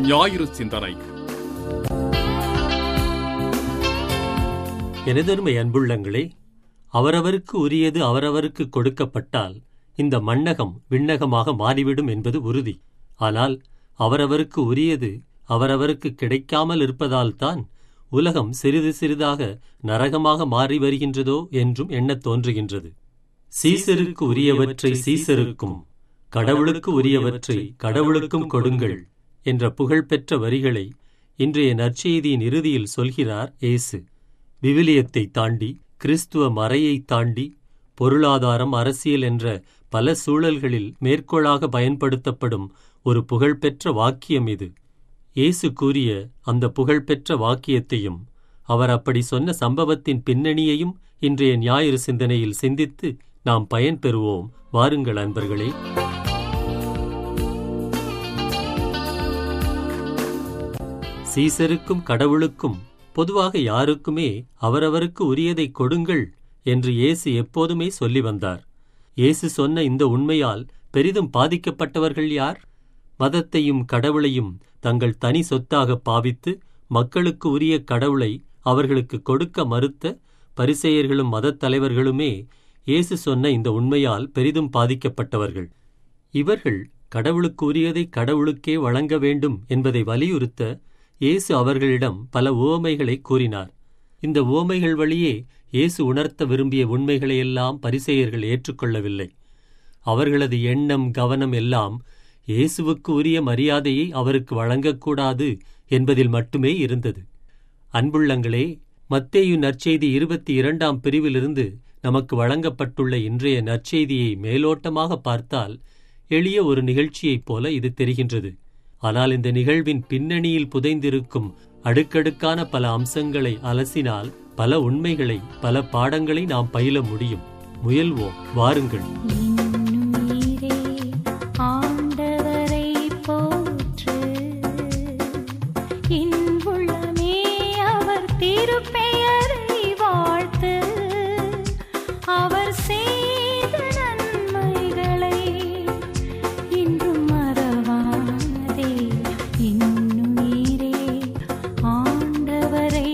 ஞாயிறு சிந்தனை எனதருமை அன்புள்ளங்களே அவரவருக்கு உரியது அவரவருக்கு கொடுக்கப்பட்டால் இந்த மண்ணகம் விண்ணகமாக மாறிவிடும் என்பது உறுதி ஆனால் அவரவருக்கு உரியது அவரவருக்கு கிடைக்காமல் இருப்பதால்தான் உலகம் சிறிது சிறிதாக நரகமாக மாறி வருகின்றதோ என்றும் எண்ணத் தோன்றுகின்றது சீசருக்கு உரியவற்றை சீசருக்கும் கடவுளுக்கு உரியவற்றை கடவுளுக்கும் கொடுங்கள் என்ற புகழ்பெற்ற வரிகளை இன்றைய நற்செய்தியின் இறுதியில் சொல்கிறார் இயேசு விவிலியத்தை தாண்டி கிறிஸ்துவ மறையை தாண்டி பொருளாதாரம் அரசியல் என்ற பல சூழல்களில் மேற்கோளாக பயன்படுத்தப்படும் ஒரு புகழ்பெற்ற வாக்கியம் இது இயேசு கூறிய அந்த புகழ்பெற்ற வாக்கியத்தையும் அவர் அப்படி சொன்ன சம்பவத்தின் பின்னணியையும் இன்றைய ஞாயிறு சிந்தனையில் சிந்தித்து நாம் பயன்பெறுவோம் வாருங்கள் அன்பர்களே சீசருக்கும் கடவுளுக்கும் பொதுவாக யாருக்குமே அவரவருக்கு உரியதை கொடுங்கள் என்று இயேசு எப்போதுமே சொல்லி வந்தார் இயேசு சொன்ன இந்த உண்மையால் பெரிதும் பாதிக்கப்பட்டவர்கள் யார் மதத்தையும் கடவுளையும் தங்கள் தனி சொத்தாக பாவித்து மக்களுக்கு உரிய கடவுளை அவர்களுக்கு கொடுக்க மறுத்த பரிசேயர்களும் மதத் தலைவர்களுமே இயேசு சொன்ன இந்த உண்மையால் பெரிதும் பாதிக்கப்பட்டவர்கள் இவர்கள் கடவுளுக்கு உரியதை கடவுளுக்கே வழங்க வேண்டும் என்பதை வலியுறுத்த இயேசு அவர்களிடம் பல உவமைகளை கூறினார் இந்த உவமைகள் வழியே இயேசு உணர்த்த விரும்பிய உண்மைகளையெல்லாம் பரிசேயர்கள் ஏற்றுக்கொள்ளவில்லை அவர்களது எண்ணம் கவனம் எல்லாம் இயேசுவுக்கு உரிய மரியாதையை அவருக்கு வழங்கக்கூடாது என்பதில் மட்டுமே இருந்தது அன்புள்ளங்களே மத்தேயு நற்செய்தி இருபத்தி இரண்டாம் பிரிவிலிருந்து நமக்கு வழங்கப்பட்டுள்ள இன்றைய நற்செய்தியை மேலோட்டமாக பார்த்தால் எளிய ஒரு நிகழ்ச்சியைப் போல இது தெரிகின்றது ஆனால் இந்த நிகழ்வின் பின்னணியில் புதைந்திருக்கும் அடுக்கடுக்கான பல அம்சங்களை அலசினால் பல உண்மைகளை பல பாடங்களை நாம் பயில முடியும் முயல்வோம் வாருங்கள் இன்னுயிரே ஆண்டவரை போற்று இன்புள்ளமே அவர் திருப்பெயரை வாழ்த்து அவர் செய்த நன்மைகளை இன்றும் மறவாதே இன்னுயிரே ஆண்டவரை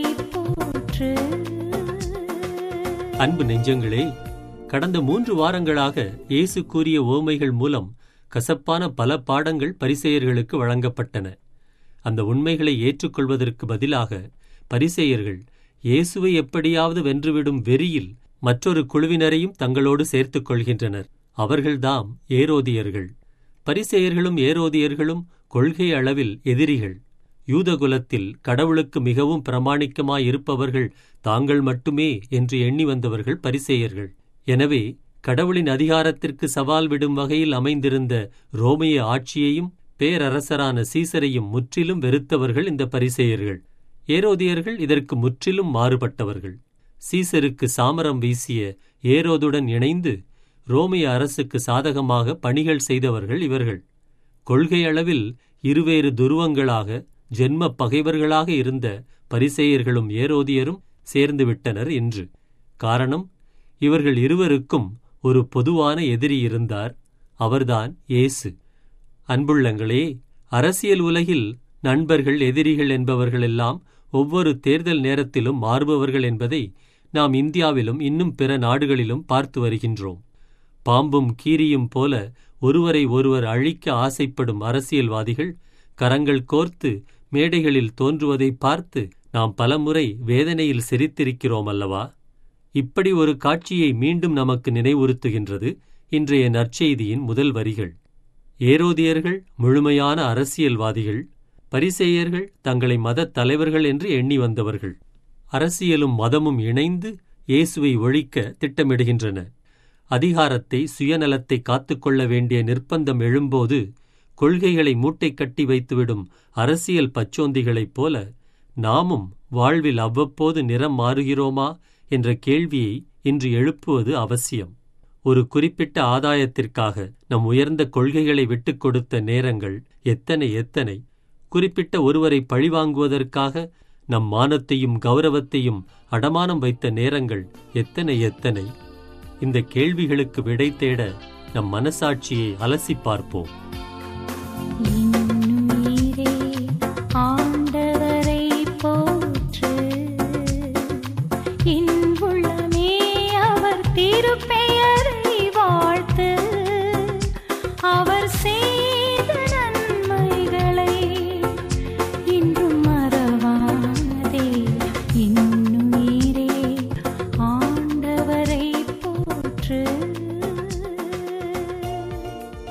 போற்று அன்பு நெஞ்சங்களே கடந்த மூன்று வாரங்களாக இயேசு கூறிய ஓமைகள் மூலம் கசப்பான பல பாடங்கள் பரிசேயர்களுக்கு வழங்கப்பட்டன அந்த உண்மைகளை ஏற்றுக்கொள்வதற்கு பதிலாக பரிசேயர்கள் இயேசுவை எப்படியாவது வென்றுவிடும் வெறியில் மற்றொரு குழுவினரையும் தங்களோடு சேர்த்துக் கொள்கின்றனர் அவர்கள்தாம் ஏரோதியர்கள் பரிசேயர்களும் ஏரோதியர்களும் கொள்கை அளவில் எதிரிகள் யூதகுலத்தில் கடவுளுக்கு மிகவும் பிரமாணிக்கமாய் இருப்பவர்கள் தாங்கள் மட்டுமே என்று எண்ணி வந்தவர்கள் பரிசேயர்கள் எனவே கடவுளின் அதிகாரத்திற்கு சவால் விடும் வகையில் அமைந்திருந்த ரோமைய ஆட்சியையும் பேரரசரான சீசரையும் முற்றிலும் வெறுத்தவர்கள் இந்த பரிசேயர்கள் ஏரோதியர்கள் இதற்கு முற்றிலும் மாறுபட்டவர்கள் சீசருக்கு சாமரம் வீசிய ஏரோதுடன் இணைந்து ரோமைய அரசுக்கு சாதகமாக பணிகள் செய்தவர்கள் இவர்கள் கொள்கை அளவில் இருவேறு துருவங்களாக ஜென்ம பகைவர்களாக இருந்த பரிசேயர்களும் ஏரோதியரும் சேர்ந்து விட்டனர் என்று காரணம் இவர்கள் இருவருக்கும் ஒரு பொதுவான எதிரி இருந்தார் அவர்தான் இயேசு அன்புள்ளங்களே அரசியல் உலகில் நண்பர்கள் எதிரிகள் என்பவர்களெல்லாம் ஒவ்வொரு தேர்தல் நேரத்திலும் மாறுபவர்கள் என்பதை நாம் இந்தியாவிலும் இன்னும் பிற நாடுகளிலும் பார்த்து வருகின்றோம் பாம்பும் கீரியும் போல ஒருவரை ஒருவர் அழிக்க ஆசைப்படும் அரசியல்வாதிகள் கரங்கள் கோர்த்து மேடைகளில் தோன்றுவதை பார்த்து நாம் பலமுறை வேதனையில் சிரித்திருக்கிறோம் அல்லவா இப்படி ஒரு காட்சியை மீண்டும் நமக்கு நினைவுறுத்துகின்றது இன்றைய நற்செய்தியின் முதல் வரிகள் ஏரோதியர்கள் முழுமையான அரசியல்வாதிகள் பரிசேயர்கள் தங்களை மதத் தலைவர்கள் என்று எண்ணி வந்தவர்கள் அரசியலும் மதமும் இணைந்து இயேசுவை ஒழிக்க திட்டமிடுகின்றன அதிகாரத்தை சுயநலத்தை காத்துக்கொள்ள வேண்டிய நிர்பந்தம் எழும்போது கொள்கைகளை மூட்டை கட்டி வைத்துவிடும் அரசியல் பச்சோந்திகளைப் போல நாமும் வாழ்வில் அவ்வப்போது நிறம் மாறுகிறோமா என்ற கேள்வியை இன்று எழுப்புவது அவசியம் ஒரு குறிப்பிட்ட ஆதாயத்திற்காக நம் உயர்ந்த கொள்கைகளை விட்டுக் கொடுத்த நேரங்கள் எத்தனை எத்தனை குறிப்பிட்ட ஒருவரை பழிவாங்குவதற்காக நம் மானத்தையும் கௌரவத்தையும் அடமானம் வைத்த நேரங்கள் எத்தனை எத்தனை இந்த கேள்விகளுக்கு விடை தேட நம் மனசாட்சியை அலசி பார்ப்போம் இன்னுயிரே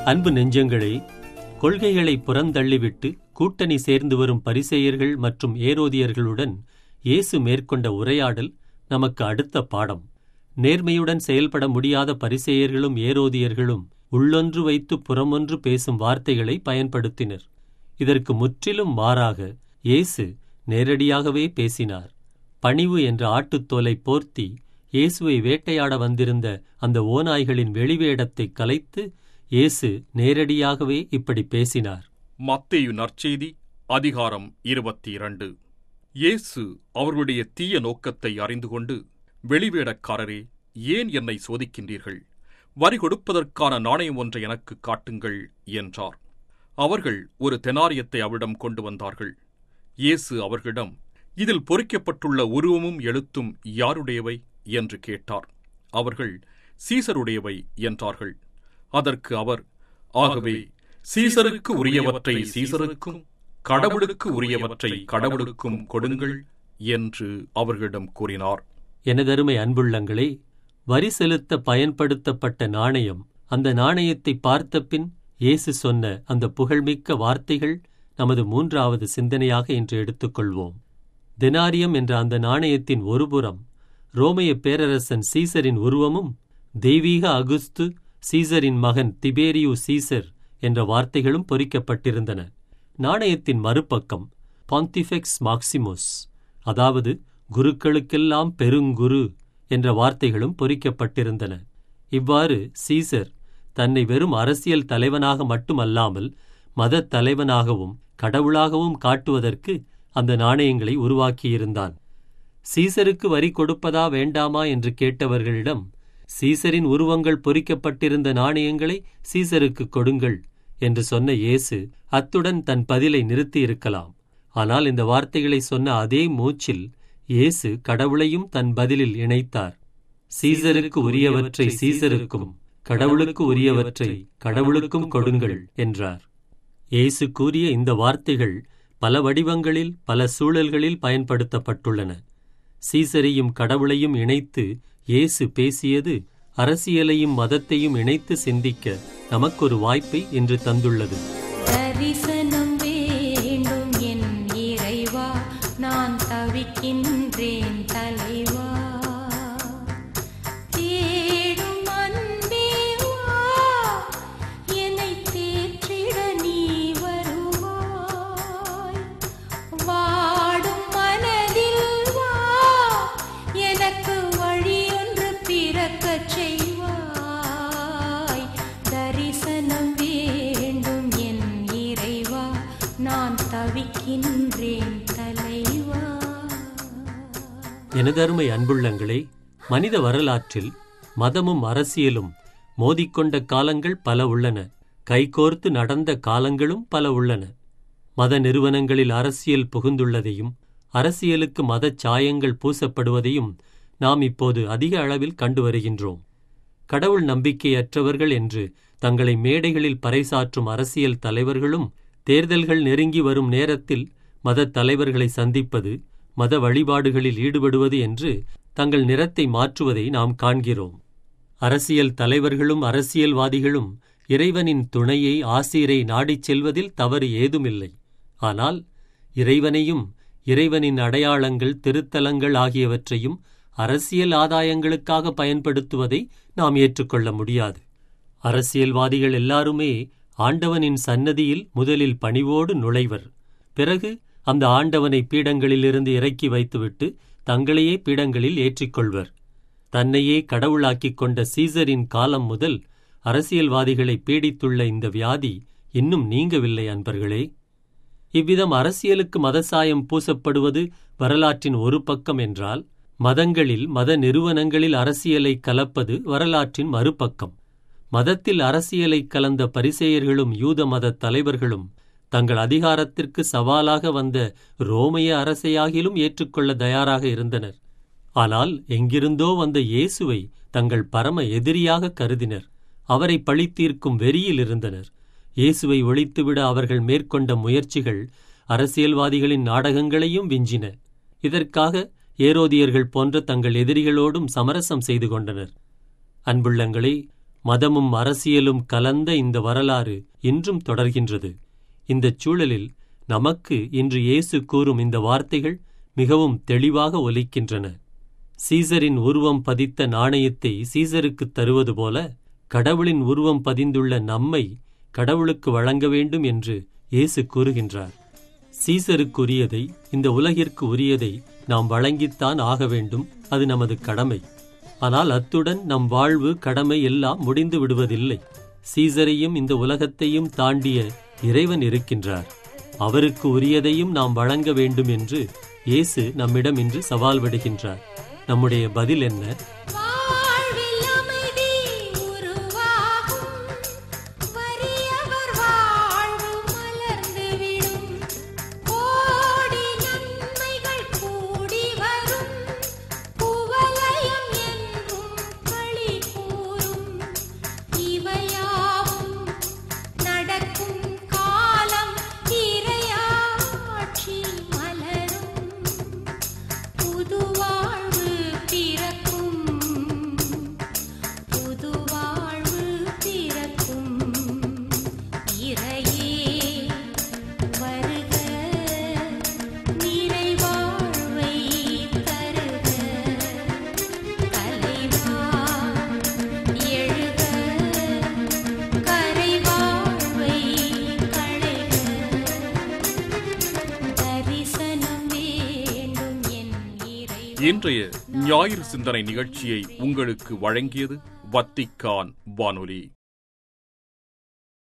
அன்பு நெஞ்சங்களே கொள்கைகளை புறந்தள்ளிவிட்டு கூட்டணி சேர்ந்து வரும் பரிசேயர்கள் மற்றும் ஏரோதியர்களுடன் இயேசு மேற்கொண்ட உரையாடல் நமக்கு அடுத்த பாடம் நேர்மையுடன் செயல்பட முடியாத பரிசேயர்களும் ஏரோதியர்களும் உள்ளொன்று வைத்து புறமொன்று பேசும் வார்த்தைகளை பயன்படுத்தினர் இதற்கு முற்றிலும் மாறாக இயேசு நேரடியாகவே பேசினார் பணிவு என்ற ஆட்டுத்தோலை போர்த்தி இயேசுவை வேட்டையாட வந்திருந்த அந்த ஓநாய்களின் வெளிவேடத்தை கலைத்து இயேசு நேரடியாகவே இப்படி பேசினார் மத்தேயு நற்செய்தி அதிகாரம் இருபத்தி இரண்டு இயேசு அவர்களுடைய தீய நோக்கத்தை அறிந்து கொண்டு வெளிவேடக்காரரே ஏன் என்னை சோதிக்கின்றீர்கள் வரி கொடுப்பதற்கான நாணயம் ஒன்றை எனக்கு காட்டுங்கள் என்றார் அவர்கள் ஒரு தெனாரியத்தை அவரிடம் கொண்டு வந்தார்கள் இயேசு அவர்களிடம் இதில் பொறிக்கப்பட்டுள்ள உருவமும் எழுத்தும் யாருடையவை என்று கேட்டார் அவர்கள் சீசருடையவை என்றார்கள் அதற்கு அவர் ஆகவே சீசருக்கு உரியவற்றை சீசருக்கும் கடவுளுக்கு உரியவற்றை கடவுளுக்கும் கொடுங்கள் என்று அவர்களிடம் கூறினார் எனதருமை அன்புள்ளங்களே வரி செலுத்த பயன்படுத்தப்பட்ட நாணயம் அந்த நாணயத்தை பார்த்தபின் இயேசு சொன்ன அந்த புகழ்மிக்க வார்த்தைகள் நமது மூன்றாவது சிந்தனையாக இன்று எடுத்துக்கொள்வோம் தெனாரியம் என்ற அந்த நாணயத்தின் ஒருபுறம் ரோமைய பேரரசன் சீசரின் உருவமும் தெய்வீக அகுஸ்து சீசரின் மகன் திபேரியு சீசர் என்ற வார்த்தைகளும் பொறிக்கப்பட்டிருந்தன நாணயத்தின் மறுபக்கம் பாந்திஃபெக்ஸ் மாக்சிமோஸ் அதாவது குருக்களுக்கெல்லாம் பெருங்குரு என்ற வார்த்தைகளும் பொறிக்கப்பட்டிருந்தன இவ்வாறு சீசர் தன்னை வெறும் அரசியல் தலைவனாக மட்டுமல்லாமல் மதத் தலைவனாகவும் கடவுளாகவும் காட்டுவதற்கு அந்த நாணயங்களை உருவாக்கியிருந்தான் சீசருக்கு வரி கொடுப்பதா வேண்டாமா என்று கேட்டவர்களிடம் சீசரின் உருவங்கள் பொறிக்கப்பட்டிருந்த நாணயங்களை சீசருக்கு கொடுங்கள் என்று சொன்ன இயேசு அத்துடன் தன் பதிலை நிறுத்தியிருக்கலாம் ஆனால் இந்த வார்த்தைகளை சொன்ன அதே மூச்சில் இயேசு கடவுளையும் தன் பதிலில் இணைத்தார் சீசருக்கு உரியவற்றை சீசருக்கும் கடவுளுக்கு உரியவற்றை கடவுளுக்கும் கொடுங்கள் என்றார் இயேசு கூறிய இந்த வார்த்தைகள் பல வடிவங்களில் பல சூழல்களில் பயன்படுத்தப்பட்டுள்ளன சீசரையும் கடவுளையும் இணைத்து இயேசு பேசியது அரசியலையும் மதத்தையும் இணைத்து சிந்திக்க நமக்கொரு வாய்ப்பை இன்று தந்துள்ளது தரிசனம் வேண்டும் என் இறைவா நான் தவிக்கின்றேன் தலைவா தேடும் அன்பே வா என்னை தேற்றிட நீ வருவாய் வாடும் மனதில் வா எனக்கு வழியொன்று பிறக்கச் செய்வாய் தரிசனம் வேண்டும் என் இறைவா நான் தவிக்கின்றேன் தலைவா எனதருமை அன்புள்ளங்களே மனித வரலாற்றில் மதமும் அரசியலும் மோதிக்கொண்ட காலங்கள் பல உள்ளன கைகோர்த்து நடந்த காலங்களும் பல உள்ளன மத நிறுவனங்களில் அரசியல் புகுந்துள்ளதையும் அரசியலுக்கு மதச் சாயங்கள் பூசப்படுவதையும் நாம் இப்போது அதிக அளவில் கண்டு வருகின்றோம் கடவுள் நம்பிக்கையற்றவர்கள் என்று தங்களை மேடைகளில் பறைசாற்றும் அரசியல் தலைவர்களும் தேர்தல்கள் நெருங்கி வரும் நேரத்தில் மதத் தலைவர்களை சந்திப்பது மத வழிபாடுகளில் ஈடுபடுவது என்று தங்கள் நிறத்தை மாற்றுவதை நாம் காண்கிறோம் அரசியல் தலைவர்களும் அரசியல்வாதிகளும் இறைவனின் துணையை ஆசீரை நாடிச் செல்வதில் தவறு ஏதுமில்லை ஆனால் இறைவனையும் இறைவனின் அடையாளங்கள் திருத்தலங்கள் ஆகியவற்றையும் அரசியல் ஆதாயங்களுக்காக பயன்படுத்துவதை நாம் ஏற்றுக்கொள்ள முடியாது அரசியல்வாதிகள் எல்லாருமே ஆண்டவனின் சன்னதியில் முதலில் பணிவோடு நுழைவர் பிறகு அந்த ஆண்டவனை பீடங்களிலிருந்து இறக்கி வைத்துவிட்டு தங்களையே பீடங்களில் ஏற்றிக்கொள்வர் தன்னையே கடவுளாக்கிக் கொண்ட சீசரின் காலம் முதல் அரசியல்வாதிகளை பீடித்துள்ள இந்த வியாதி இன்னும் நீங்கவில்லை அன்பர்களே இவ்விதம் அரசியலுக்கு மதசாயம் பூசப்படுவது வரலாற்றின் ஒரு பக்கம் என்றால் மதங்களில் மத நிறுவனங்களில் அரசியலை கலப்பது வரலாற்றின் மறுபக்கம் மதத்தில் அரசியலை கலந்த பரிசேயர்களும் யூத மத தலைவர்களும் தங்கள் அதிகாரத்திற்கு சவாலாக வந்த ரோமைய அரசையாகிலும் ஏற்றுக்கொள்ள தயாராக இருந்தனர் ஆனால் எங்கிருந்தோ வந்த இயேசுவை தங்கள் பரம எதிரியாக கருதினர் அவரை பழித்தீர்க்கும் வெறியில் இருந்தனர் இயேசுவை ஒழித்துவிட அவர்கள் மேற்கொண்ட முயற்சிகள் அரசியல்வாதிகளின் நாடகங்களையும் விஞ்சின இதற்காக ஏரோதியர்கள் போன்ற தங்கள் எதிரிகளோடும் சமரசம் செய்து கொண்டனர் அன்புள்ளங்களே மதமும் அரசியலும் கலந்த இந்த வரலாறு இன்றும் தொடர்கின்றது இந்தச் சூழலில் நமக்கு இன்று இயேசு கூறும் இந்த வார்த்தைகள் மிகவும் தெளிவாக ஒலிக்கின்றன சீசரின் உருவம் பதித்த நாணயத்தை சீசருக்குத் தருவது போல கடவுளின் உருவம் பதிந்துள்ள நம்மை கடவுளுக்கு வழங்க வேண்டும் என்று இயேசு கூறுகின்றார் சீசருக்குரியதை இந்த உலகிற்கு உரியதை நாம் வழங்கித்தான் ஆக வேண்டும் அது நமது கடமை ஆனால் அத்துடன் நம் வாழ்வு கடமை எல்லாம் முடிந்து விடுவதில்லை சீசரையும் இந்த உலகத்தையும் தாண்டிய இறைவன் இருக்கின்றார் அவருக்கு உரியதையும் நாம் வழங்க வேண்டும் என்று இயேசு நம்மிடம் இன்று சவால் விடுகின்றார் நம்முடைய பதில் என்ன வாழ்வில் அமைதி உருவாகும் வறியவர் வாழ்வு மலர்ந்துவிடும் கோடி நன்மைகள் கூடி வரும் குவலயம் என்றும் களி கூறும் இவையாவும் நடக்கும் காலம் இறையாட்சி மலரும் புது வாழ்வு பிறக்கும் புது வாழ்வு பிறக்கும் இறையே வருக நிறைவாழ்வை தருக தலைவா எழுக கரைவாழ்வை களைக தரிசனம் வேண்டும் என் இறைவா இன்றைய ஞாயிறு சிந்தனை நிகழ்ச்சியை உங்களுக்கு வழங்கியது வத்திக்கான் வானொலி